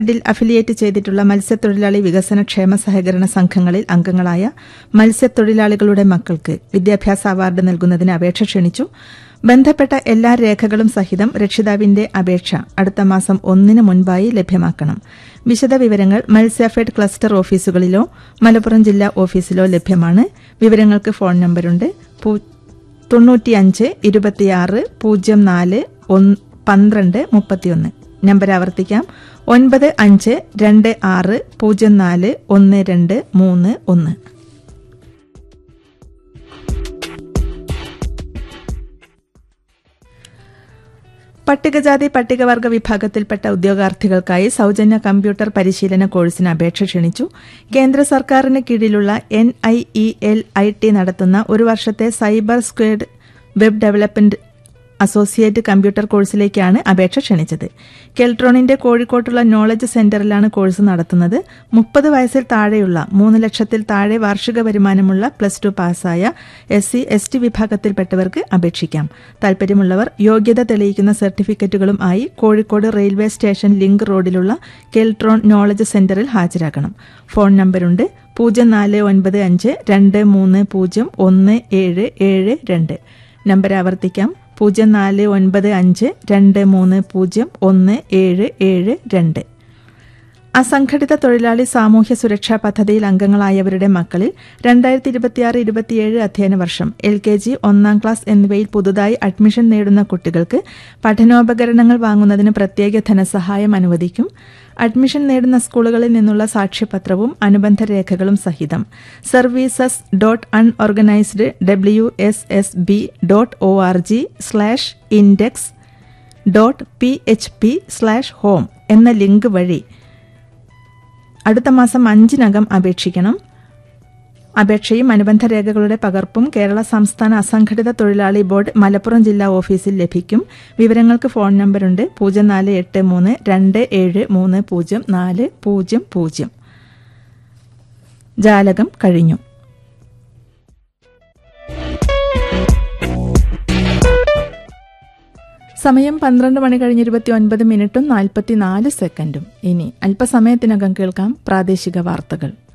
ഡിൽ affiliate ചെയ്തിട്ടുള്ള മത്സ്യത്തൊഴിലാളി വികസന ക്ഷേമ സഹകരണ സംഘങ്ങളിൽ അംഗങ്ങളായ മത്സ്യത്തൊഴിലാളികളുടെ മക്കൾക്ക് വിദ്യാഭ്യാസ അവാർഡ് നൽകുന്നതിന് അപേക്ഷ ക്ഷണിച്ചു ബന്ധപ്പെട്ട എല്ലാ രേഖകളും സഹിതം രക്ഷിതാവിന്റെ അപേക്ഷ അടുത്ത മാസം ഒന്നിന് മുൻപായി ലഭ്യമാക്കണം വിശദവിവരങ്ങൾ മത്സ്യഫെഡ് ക്ലസ്റ്റർ ഓഫീസുകളിലോ മലപ്പുറം ജില്ലാ ഓഫീസിലോ ലഭ്യമാണ് വിവരങ്ങൾക്ക് ഫോൺ നമ്പറുണ്ട് പൂ- തൊണ്ണൂറ്റിയഞ്ച് ഇരുപത്തിയാറ് പൂജ്യം നാല് ഒന്ന് പന്ത്രണ്ട് മുപ്പത്തിയൊന്ന് നമ്പർ ആവർത്തിക്കാം ഒൻപത് അഞ്ച് രണ്ട് ആറ് പൂജ്യം നാല് ഒന്ന് രണ്ട് മൂന്ന് ഒന്ന് പട്ടികജാതി പട്ടികവർഗ വിഭാഗത്തിൽപ്പെട്ട ഉദ്യോഗാർത്ഥികൾക്കായി സൌജന്യ കമ്പ്യൂട്ടർ പരിശീലന കോഴ്സിന് അപേക്ഷ ക്ഷണിച്ചു കേന്ദ്ര സർക്കാരിന് കീഴിലുള്ള N I E L I T നടത്തുന്ന ഒരു വർഷത്തെ cyber squad web development associate computer കോഴ്സിലേക്കാണ് അപേക്ഷ ക്ഷണിച്ചത് കെൽട്രോണിന്റെ കോഴിക്കോട്ടുള്ള നോളജ് സെന്ററിലാണ് കോഴ്സ് നടത്തുന്നത് മുപ്പത് വയസ്സിൽ താഴെയുള്ള മൂന്ന് ലക്ഷത്തിൽ താഴെ വാർഷിക വരുമാനമുള്ള പ്ലസ് ടു പാസ്സായ എസ് സി എസ് ടി വിഭാഗത്തിൽപ്പെട്ടവർക്ക് അപേക്ഷിക്കാം താൽപര്യമുള്ളവർ യോഗ്യത തെളിയിക്കുന്ന സർട്ടിഫിക്കറ്റുകളും ആയി കോഴിക്കോട് റെയിൽവേ സ്റ്റേഷൻ ലിങ്ക് റോഡിലുള്ള കെൽട്രോൺ നോളജ് സെന്ററിൽ ഹാജരാക്കണം ഫോൺ നമ്പറുണ്ട് പൂജ്യം നാല് ഒൻപത് അഞ്ച് രണ്ട് മൂന്ന് പൂജ്യം ഒന്ന് ഏഴ് ഏഴ് രണ്ട് നമ്പർ ആവർത്തിക്കാം പൂജ്യം നാല് ഒൻപത് അഞ്ച് രണ്ട് മൂന്ന് പൂജ്യം ഒന്ന് ഏഴ് ഏഴ് രണ്ട് അസംഘടിത തൊഴിലാളി സാമൂഹ്യ സുരക്ഷാ പദ്ധതിയിൽ അംഗങ്ങളായവരുടെ മക്കളിൽ രണ്ടായിരത്തി ഇരുപത്തിയാറ് ഇരുപത്തിയേഴ് അധ്യയന വർഷം എൽ കെ ജി ഒന്നാം ക്ലാസ് എന്നിവയിൽ പുതുതായി അഡ്മിഷൻ നേടുന്ന കുട്ടികൾക്ക് പഠനോപകരണങ്ങൾ വാങ്ങുന്നതിന് പ്രത്യേക ധനസഹായം അനുവദിക്കും അഡ്മിഷൻ നേടുന്ന സ്കൂളുകളിൽ നിന്നുള്ള സാക്ഷ്യപത്രവും അനുബന്ധ രേഖകളും സഹിതം services dot unorganised W S S B dot O R G slash index dot P H P slash home എന്ന ലിങ്ക് വഴി അടുത്ത മാസം അഞ്ചിനകം അപേക്ഷിക്കണം അപേക്ഷയും അനുബന്ധ രേഖകളുടെ പകർപ്പും കേരള സംസ്ഥാന അസംഘടിത തൊഴിലാളി ബോർഡ് മലപ്പുറം ജില്ലാ ഓഫീസിൽ ലഭിക്കും വിവരങ്ങൾക്ക് ഫോൺ നമ്പറുണ്ട് പൂജ്യം നാല് എട്ട് മൂന്ന് രണ്ട് ഏഴ് മൂന്ന് പൂജ്യം നാല് പൂജ്യം പൂജ്യം ജാലകം കഴിഞ്ഞു സമയം പന്ത്രണ്ട് മണി കഴിഞ്ഞ് ഇരുപത്തി ഒൻപത് മിനിറ്റും നാൽപ്പത്തിനാല് സെക്കൻഡും ഇനി അല്പസമയത്തിനകം കേൾക്കാം പ്രാദേശിക വാർത്തകൾ